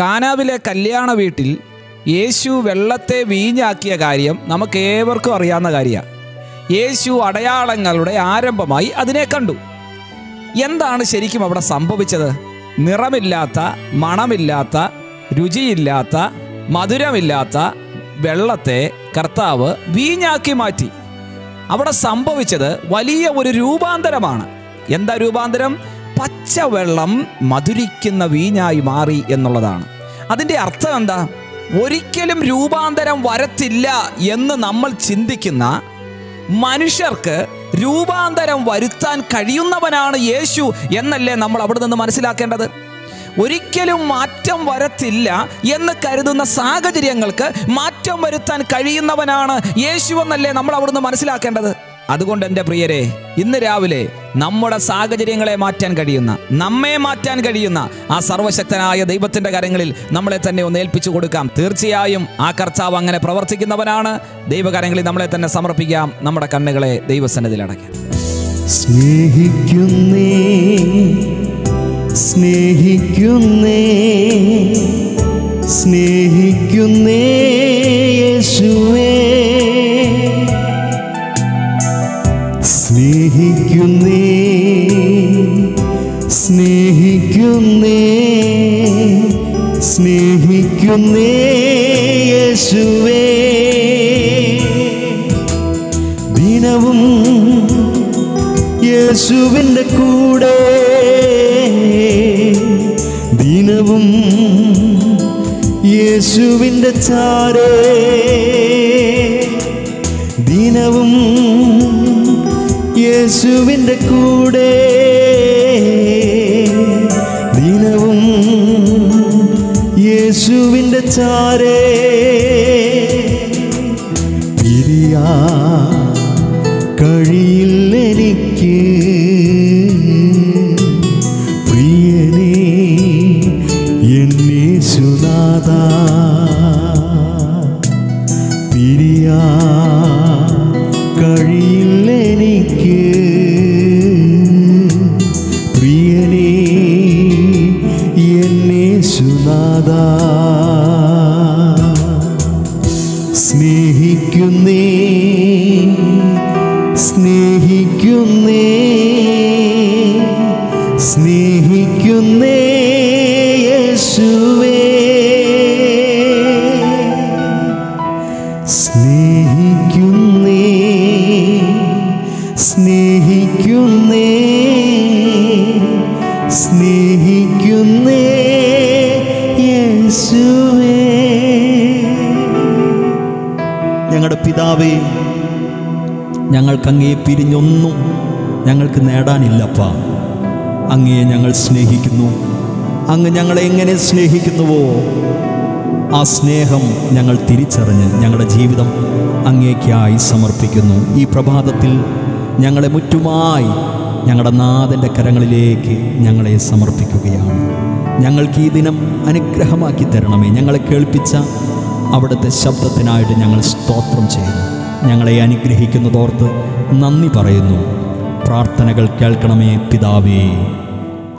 കാനാവിലെ കല്യാണ വീട്ടിൽ യേശു വെള്ളത്തെ വീഞ്ഞാക്കിയ കാര്യം നമുക്ക് ഏവർക്കും അറിയാവുന്ന കാര്യമാണ് യേശു അടയാളങ്ങളുടെ ആരംഭമായി അതിനെ കണ്ടു എന്താണ് ശരിക്കും അവിടെ സംഭവിച്ചത് നിറമില്ലാത്ത മണമില്ലാത്ത രുചിയില്ലാത്ത മധുരമില്ലാത്ത വെള്ളത്തെ കർത്താവ് വീഞ്ഞാക്കി മാറ്റി അവിടെ സംഭവിച്ചത് വലിയ ഒരു രൂപാന്തരമാണ് എന്താ രൂപാന്തരം പച്ചവെള്ളം മധുരിക്കുന്ന വീഞ്ഞായി മാറി എന്നുള്ളതാണ് അതിൻ്റെ അർത്ഥം എന്താ ഒരിക്കലും രൂപാന്തരം വരത്തില്ല എന്ന് നമ്മൾ ചിന്തിക്കുന്ന മനുഷ്യർക്ക് രൂപാന്തരം വരുത്താൻ കഴിയുന്നവനാണ് യേശു എന്നല്ലേ നമ്മൾ അവിടെ നിന്ന് മനസ്സിലാക്കേണ്ടത് ഒരിക്കലും മാറ്റം വരത്തില്ല എന്ന് കരുതുന്ന സാഹചര്യങ്ങൾക്ക് മാറ്റം വരുത്താൻ കഴിയുന്നവനാണ് യേശു എന്നല്ലേ നമ്മൾ അവിടുന്ന് മനസ്സിലാക്കേണ്ടത് അതുകൊണ്ട് എൻ്റെ പ്രിയരെ ഇന്ന് രാവിലെ നമ്മുടെ സാഹചര്യങ്ങളെ മാറ്റാൻ കഴിയുന്ന നമ്മെ മാറ്റാൻ കഴിയുന്ന ആ സർവശക്തനായ ദൈവത്തിൻ്റെ കരങ്ങളിൽ നമ്മളെ തന്നെ ഒന്ന് ഏൽപ്പിച്ചു കൊടുക്കാം തീർച്ചയായും ആ കർത്താവ് അങ്ങനെ പ്രവർത്തിക്കുന്നവനാണ് ദൈവകരങ്ങളിൽ നമ്മളെ തന്നെ സമർപ്പിക്കാം നമ്മുടെ കണ്ണുകളെ ദൈവസന്നിധിയിൽ അടയ്ക്കാം സ്നേഹിക്കുന്നേ സ്നേഹിക്കുന്നേ സ്നേഹിക്കുന്നേ യേശുവേ സ്നേഹിക്കുന്നേ സ്നേഹിക്കുന്നേ സ്നേഹിക്കുന്നേ യേശുവേ ദിനവും യേശുവിൻ്റെ കൂടെ ദിനവും യേശുവിൻ്റെ ചാരേ ദിനവും യേശുവിൻ്റെ കൂടെ ദിനവും യേശുവിൻ്റെ ചാരേ പിരിയാ കഴിയില്ലെനിക്ക് പ്രിയനേ എന്നേശുനാഥ പിരിയാ കഴിയില്ലെനിക്ക് പ്രിയനേ എന്നേശുനാഥ സ്നേഹിക്കുന്നേ സ്നേഹിക്കുന്നേ സ്നേഹിക്കുന്നേ യേശുവേ സ്നേഹിക്കുന്നേ സ്നേഹിക്കുന്നേ സ്നേഹിക്കുന്നേ യേശുവേ ഞങ്ങളുടെ പിതാവേ ഞങ്ങൾക്ക് അങ്ങയെ പിരിഞ്ഞൊന്നും ഞങ്ങൾക്ക് നേടാനില്ലപ്പ അങ്ങയെ ഞങ്ങൾ സ്നേഹിക്കുന്നു അങ്ങ് ഞങ്ങളെ എങ്ങനെ സ്നേഹിക്കുന്നുവോ ആ സ്നേഹം ഞങ്ങൾ തിരിച്ചറിഞ്ഞ് ഞങ്ങളുടെ ജീവിതം അങ്ങേക്കായി സമർപ്പിക്കുന്നു ഈ പ്രഭാതത്തിൽ ഞങ്ങളെ മുറ്റുമായി ഞങ്ങളുടെ നാഥൻ്റെ കരങ്ങളിലേക്ക് ഞങ്ങളെ സമർപ്പിക്കുകയാണ് ഞങ്ങൾക്ക് ഈ ദിനം അനുഗ്രഹമാക്കി തരണമേ ഞങ്ങളെ കേൾപ്പിച്ച അവിടുത്തെ ശബ്ദത്തിനായിട്ട് ഞങ്ങൾ സ്തോത്രം ചെയ്യുന്നു ഞങ്ങളെ അനുഗ്രഹിക്കുന്നതോർത്ത് നന്ദി പറയുന്നു പ്രാർത്ഥനകൾ കേൾക്കണമേ പിതാവേ